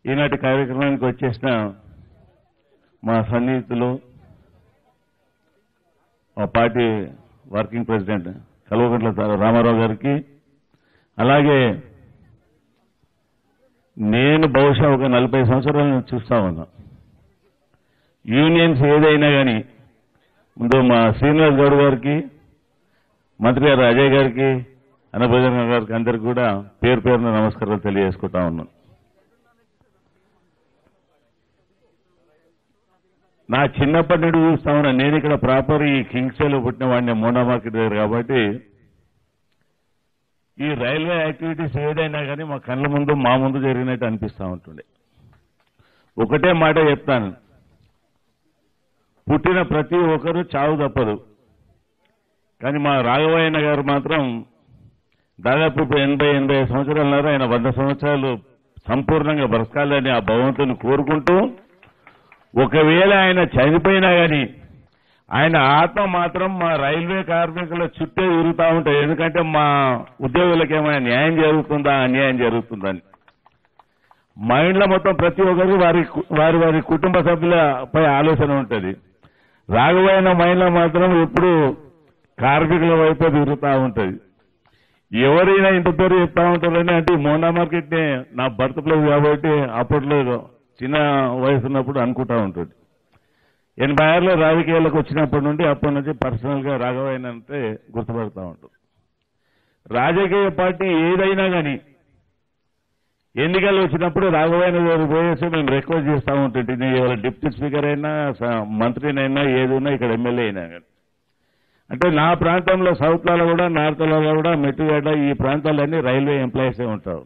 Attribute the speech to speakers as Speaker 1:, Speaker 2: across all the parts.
Speaker 1: ఈనాటి కార్యక్రమానికి వచ్చేసిన మా సన్నిహితులు మా పార్టీ వర్కింగ్ ప్రెసిడెంట్ కల్వకుంట్ల తా- రామారావు గారికి అలాగే నేను బహుశా ఒక నలభై సంవత్సరాల నుంచి చూస్తా ఉన్నా యూనియన్స్ ఏదైనా కానీ ముందు మా శ్రీనివాస్ గౌడ్ గారికి మంత్రి గారు అజయ్ గారికి అన్నభోజన గారికి అందరికి కూడా పేరు పేరున నమస్కారాలు తెలియజేసుకుంటా ఉన్నాను నా చిన్నప్పటి నుండి చూస్తా ఉన్నా నేను ఇక్కడ ప్రాపర్ ఈ కింగ్స్లో పుట్టిన వాడిని మోనా మార్కెట్ దగ్గర కాబట్టి ఈ రైల్వే యాక్టివిటీస్ ఏదైనా కానీ మా కళ్ళ ముందు మా ముందు జరిగినట్టు అనిపిస్తూ ఉంటుండే ఒకటే మాట చెప్తాను పుట్టిన ప్రతి ఒక్కరూ చావు తప్పదు కానీ మా రాఘవయ్యన్న గారు మాత్రం దాదాపు ఇప్పుడు ఎనభై ఎనభై ఐదు సంవత్సరాలున్నారు ఆయన వంద సంవత్సరాలు సంపూర్ణంగా బ్రతకాలని ఆ భగవంతుని కోరుకుంటూ ఒకవేళ ఆయన చనిపోయినా కానీ ఆయన ఆత్మ మాత్రం మా రైల్వే కార్మికుల చుట్టే తిరుగుతూ ఉంటాయి ఎందుకంటే మా ఉద్యోగులకు ఏమైనా న్యాయం జరుగుతుందా అన్యాయం జరుగుతుందని మైండ్లో మొత్తం ప్రతి ఒక్కరు వారి కు- వారి వారి కుటుంబ సభ్యులపై ఆలోచన ఉంటుంది రాఘవైన మైండ్లో మాత్రం ఎప్పుడు కార్మికుల వైపే తిరుగుతూ ఉంటుంది ఎవరైనా ఇంత పేరు చెప్తా ఉంటారని అంటే ఈ మోండా మార్కెట్ నే నా బర్త్ ప్లేస్ కాబట్టి అప్పట్లో చిన్న వయసు ఉన్నప్పుడు అనుకుంటా ఉంటుంది ఎనభై ఆరులో రాజకీయాలకు వచ్చినప్పటి నుండి అప్పటి నుంచి పర్సనల్ గా రాఘవైన అంటే గుర్తుపడతా ఉంటుంది రాజకీయ పార్టీ ఏదైనా కానీ ఎన్నికలు వచ్చినప్పుడు రాఘవైన గారు పోయేసి మేము రిక్వెస్ట్ చేస్తూ ఉంటుంటే నీ ఎవరు డిప్యూటీ స్పీకర్ అయినా స- మంత్రినైనా ఏదైనా ఇక్కడ ఎమ్మెల్యే అయినా కానీ అంటే నా ప్రాంతంలో సౌత్లలో కూడా నార్త్లలో కూడా మెట్టుగడ్డ ఈ ప్రాంతాలన్నీ రైల్వే ఎంప్లాయీసే ఉంటారు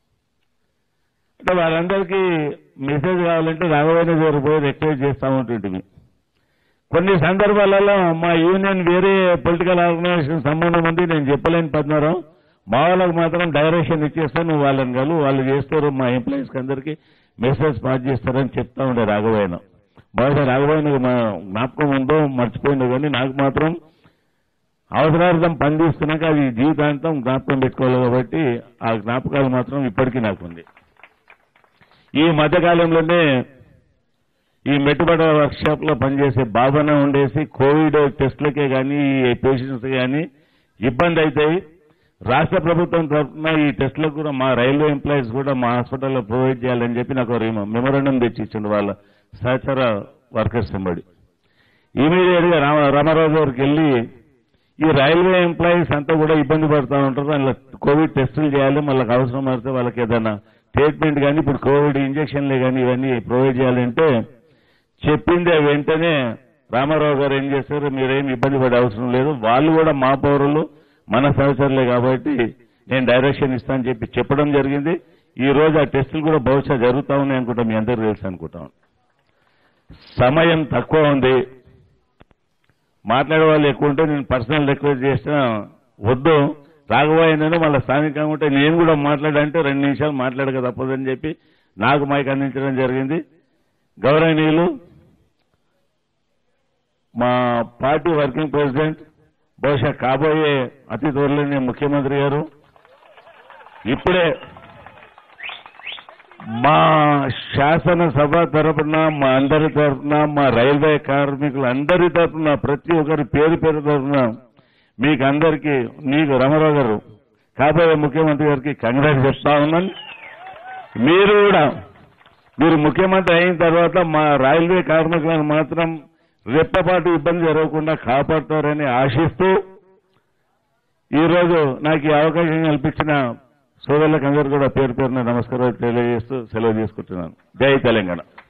Speaker 1: అంటే వాళ్ళందరికీ మెసేజ్ కావాలంటే రాఘవైన గారు పోయి రిక్వెస్ట్ చేస్తూ ఉంటుంటిమి కొన్ని సందర్భాలలో మా యూనియన్ వేరే పొలిటికల్ ఆర్గనైజేషన్ సంబంధం ఉంది నేను చెప్పలేని పద్మారావు మా వాళ్ళకు మాత్రం డైరెక్షన్ ఇచ్చేస్తే నువ్వు వాళ్ళని కలు వాళ్ళు చేస్తారు మా ఎంప్లాయీస్కి అందరికీ మెసేజ్ పాస్ చేస్తారని చెప్తా ఉండే రాఘవైన బహుశా రాఘవైన మా జ్ఞాపకం ఉందో మర్చిపోయిందో కానీ నాకు మాత్రం అవసరార్థం పని తీసుకున్నాక అది జీవితాంతం జ్ఞాపకం పెట్టుకోవాలి కాబట్టి ఆ జ్ఞాపకాలు మాత్రం ఇప్పటికీ నాకుంది ఈ మధ్యకాలంలోనే ఈ మెట్టుబడ వర్క్షాప్ లో పనిచేసే బాబన్న ఉండేసి కోవిడ్ టెస్టులకే కానీ ఈ పేషెంట్స్ కానీ ఇబ్బంది అవుతాయి రాష్ట్ర ప్రభుత్వం తరఫున ఈ టెస్టులకు కూడా మా రైల్వే ఎంప్లాయీస్ కూడా మా హాస్పిటల్లో ప్రొవైడ్ చేయాలని చెప్పి నాకు మెమోరాండం తెచ్చి ఇచ్చిండు వాళ్ళ సహచర వర్కర్స్ వెంబడి ఇమీడియట్ గా రామ రామారావు గారికి వెళ్ళి ఈ రైల్వే ఎంప్లాయీస్ అంతా కూడా ఇబ్బంది పడుతూ ఉంటారు అందులో కోవిడ్ టెస్టులు చేయాలి వాళ్ళకి అవసరం పడితే వాళ్ళకి ఏదైనా ట్రీట్మెంట్ కానీ ఇప్పుడు కోవిడ్ ఇంజక్షన్లే కానీ ఇవన్నీ ప్రొవైడ్ చేయాలంటే చెప్పిందే వెంటనే రామారావు గారు ఏం చేశారు మీరేం ఇబ్బంది పడే అవసరం లేదు వాళ్ళు కూడా మా పౌరులు మన సహచరులే కాబట్టి నేను డైరెక్షన్ ఇస్తానని చెప్పి చెప్పడం జరిగింది ఈ రోజు ఆ టెస్టులు కూడా బహుశా జరుగుతా ఉన్నాయి అనుకుంటా మీ అందరూ తెలుసు అనుకుంటాం సమయం తక్కువ ఉంది మాట్లాడే వాళ్ళు ఎక్కువ ఉంటే నేను పర్సనల్ రిక్వెస్ట్ చేసిన వద్దు రాఘవాయనను మళ్ళీ స్థానికంగా ఉంటే నేను కూడా మాట్లాడంటే రెండు నిమిషాలు మాట్లాడక తప్పదని చెప్పి నాకు మైక్ అందించడం జరిగింది గౌరవనీయులు మా పార్టీ వర్కింగ్ ప్రెసిడెంట్ బహుశా కాబోయే అతి త్వరలోనే ముఖ్యమంత్రి గారు ఇప్పుడే మా శాసనసభ తరపున మా అందరి తరపున మా రైల్వే కార్మికులు అందరి తరపున ప్రతి ఒక్కరి పేరు పేరు తరపున మీకు అందరికీ నీకు రామారావు గారు కాబోయే ముఖ్యమంత్రి గారికి కంగ్రాట్స్ చెప్తా ఉన్నాను మీరు కూడా మీరు ముఖ్యమంత్రి అయిన తర్వాత మా రైల్వే కార్మికులను మాత్రం రెప్పపాటు ఇబ్బంది జరగకుండా కాపాడతారని ఆశిస్తూ ఈరోజు నాకు ఈ అవకాశం కల్పించిన సోదరులకు అందరూ కూడా పేరు పేరున నమస్కారాలు తెలియజేస్తూ సెలవు తీసుకుంటున్నాను జై తెలంగాణ